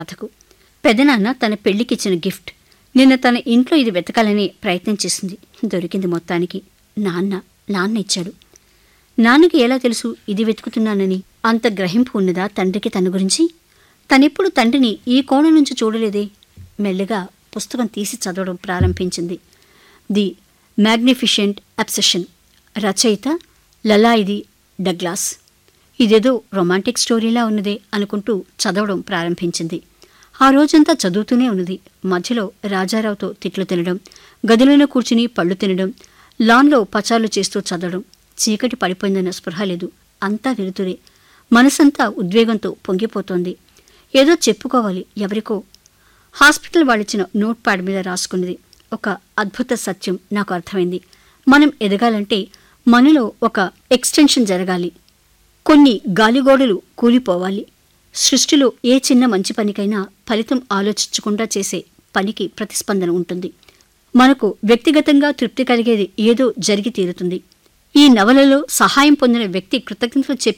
కథకు పెదనాన్న తన పెళ్లికిచ్చిన గిఫ్ట్ నిన్న తన ఇంట్లో ఇది వెతకాలని ప్రయత్నం చేసింది దొరికింది మొత్తానికి నాన్న నాన్న ఇచ్చాడు నాన్నకి ఎలా తెలుసు ఇది వెతుకుతున్నానని అంత గ్రహింపు ఉన్నదా తండ్రికి తన గురించి తనెప్పుడు తండ్రిని ఈ కోణం నుంచి చూడలేదే మెల్లగా పుస్తకం తీసి చదవడం ప్రారంభించింది ది మ్యాగ్నిఫిషెంట్ అబ్సెషన్ రచయిత లలాయిది డగ్లాస్ ఇదేదో రొమాంటిక్ స్టోరీలా ఉన్నదే అనుకుంటూ చదవడం ప్రారంభించింది ఆ రోజంతా చదువుతూనే ఉన్నది మధ్యలో రాజారావుతో తిట్లు తినడం గదిలోనే కూర్చుని పళ్ళు తినడం లాన్లో పచార్లు చేస్తూ చదవడం చీకటి పడిపోయిందన్న స్పృహ లేదు అంతా వెలుతురే మనసంతా ఉద్వేగంతో పొంగిపోతోంది ఏదో చెప్పుకోవాలి ఎవరికో హాస్పిటల్ వాళ్ళిచ్చిన నోట్ ప్యాడ్ మీద రాసుకున్నది ఒక అద్భుత సత్యం నాకు అర్థమైంది మనం ఎదగాలంటే మనలో ఒక ఎక్స్టెన్షన్ జరగాలి కొన్ని గాలిగోడలు కూలిపోవాలి సృష్టిలో ఏ చిన్న మంచి పనికైనా ఫలితం ఆలోచించకుండా చేసే పనికి ప్రతిస్పందన ఉంటుంది మనకు వ్యక్తిగతంగా తృప్తి కలిగేది ఏదో జరిగి తీరుతుంది ఈ నవలలో సహాయం పొందిన వ్యక్తి కృతజ్ఞతలు చెప్పి